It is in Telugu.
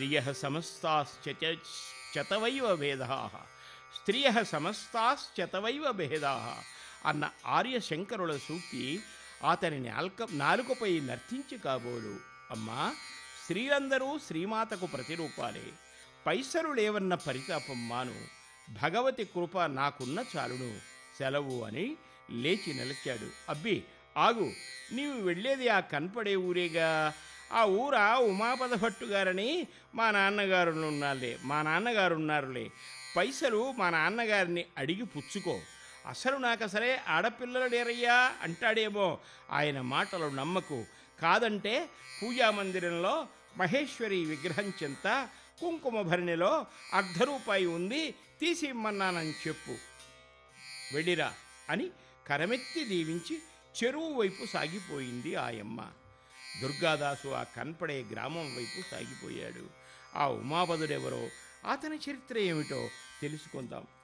స్త్రియ సమస్తాశ్చతవైవ భేదా స్త్రియ సమస్తాశ్చతవైవ భేదా అన్న ఆర్యశంకరుల సూక్తి అతని నాల్క నాలుకపై నర్తించి కాబోలు అమ్మా స్త్రీలందరూ శ్రీమాతకు ప్రతిరూపాలే పైసలు లేవన్న పరితాపం మాను భగవతి కృప నాకున్న చాలును సెలవు అని లేచి నిలిచాడు అబ్బి ఆగు నీవు వెళ్ళేది ఆ కనపడే ఊరేగా ఆ ఊర ఉమాపద భట్టు గారని మా నాన్నగారు ఉన్నారులే మా నాన్నగారు ఉన్నారులే పైసలు మా నాన్నగారిని అడిగి పుచ్చుకో అసలు నాకు అసలే ఆడపిల్లలు లేరయ్యా అంటాడేమో ఆయన మాటలు నమ్మకు కాదంటే పూజా మందిరంలో మహేశ్వరి విగ్రహం చెంత కుంకుమ భరణిలో అర్ధ రూపాయి ఉంది తీసి ఇమ్మన్నానని చెప్పు వెళ్ళిరా అని కరమెత్తి దీవించి చెరువు వైపు సాగిపోయింది ఆయమ్మ దుర్గాదాసు ఆ కనపడే గ్రామం వైపు సాగిపోయాడు ఆ ఉమాపదుడెవరో అతని చరిత్ర ఏమిటో తెలుసుకుందాం